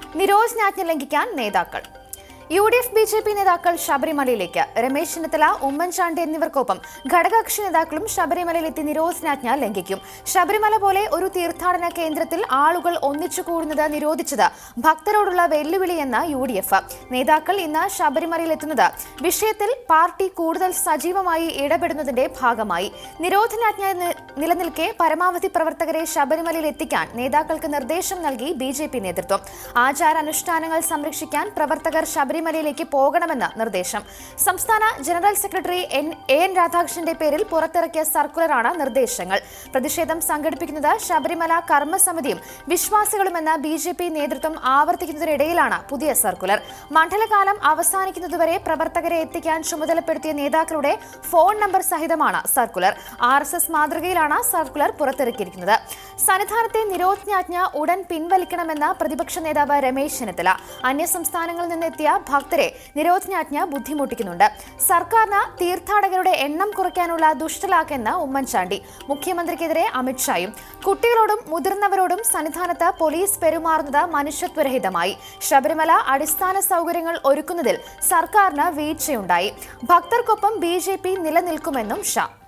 നിരോധനാജ്ഞ ലംഘിക്കാൻ നേതാക്കൾ U D F B J P നേതാക്കൾ ശബരിമലയിലേക്ക് രമേശ് ചെന്നിത്തല ഉമ്മൻചാണ്ടി എന്നിവർക്കൊപ്പം ഘടകകക്ഷി നേതാക്കളും ശബരിമലയിലെത്തി നിരോധനാജ്ഞ ലംഘിക്കും ശബരിമല പോലെ ഒരു തീർത്ഥാടന കേന്ദ്രത്തിൽ ആളുകൾ ഒന്നിച്ചു കൂടുന്നത് നിരോധിച്ചത് ഭക്തരോടുള്ള വെല്ലുവിളിയെന്ന് യു ഡി എഫ് നേതാക്കൾ ഇന്ന് ശബരിമലയിലെത്തുന്നത് വിഷയത്തിൽ പാർട്ടി കൂടുതൽ സജീവമായി ഇടപെടുന്നതിന്റെ ഭാഗമായി നിരോധനാജ്ഞ നി- നിലനിൽക്കെ പരമാവധി പ്രവർത്തകരെ ശബരിമലയിൽ എത്തിക്കാൻ നേതാക്കൾക്ക് നിർദ്ദേശം നൽകി ബി ജെ പി നേതൃത്വം ആചാരാനുഷ്ഠാനങ്ങൾ സംരക്ഷിക്കാൻ പ്രവർത്തകർ ശബരിമലയിലേക്ക് പോകണമെന്ന് നിർദ്ദേശം സംസ്ഥാന general secretary N A N രാധാകൃഷ്ണന്റെ പേരിൽ പുറത്തിറക്കിയ സർക്കുലറാണ് നിർദ്ദേശങ്ങൾ പ്രതിഷേധം സംഘടിപ്പിക്കുന്നത് ശബരിമല കർമ്മസമിതിയും വിശ്വാസികളുമെന്ന് ബി ജെ പി നേതൃത്വം ആവർത്തിക്കുന്നതിനിടയിലാണ് പുതിയ സർക്കുലർ മണ്ഡലകാലം അവസാനിക്കുന്നതുവരെ പ്രവർത്തകരെ എത്തിക്കാൻ ചുമതലപ്പെടുത്തിയ നേതാക്കളുടെ ഫോൺ നമ്പർ സഹിതമാണ് സർക്കുലർ ആർ എസ് എസ് മാതൃകയിലാണ് സർക്കുലർ പുറത്തിറക്കിയിരിക്കുന്നത് സന്നിധാനത്തെ നിരോധനാജ്ഞ ഉടൻ പിൻവലിക്കണമെന്ന് പ്രതിപക്ഷ നേതാവ് രമേശ് ചെന്നിത്തല അന്യസംസ്ഥാനങ്ങളിൽ നിന്നെത്തിയ ഭക്തരെ നിരോധനാജ്ഞ ബുദ്ധിമുട്ടിക്കുന്നുണ്ട് സർക്കാരിന് തീർത്ഥാടകരുടെ എണ്ണം കുറയ്ക്കാനുള്ള ദുഷ്ടലാക്കെന്ന് ഉമ്മൻചാണ്ടി മുഖ്യമന്ത്രിക്കെതിരെ അമിത്ഷായും കുട്ടികളോടും മുതിർന്നവരോടും സന്നിധാനത്ത് പോലീസ് പെരുമാറുന്നത് മനുഷ്യത്വരഹിതമായി ശബരിമല അടിസ്ഥാന സൗകര്യങ്ങൾ ഒരുക്കുന്നതിൽ സർക്കാരിന് വീഴ്ചയുണ്ടായി ഭക്തർക്കൊപ്പം ബി നിലനിൽക്കുമെന്നും ഷാ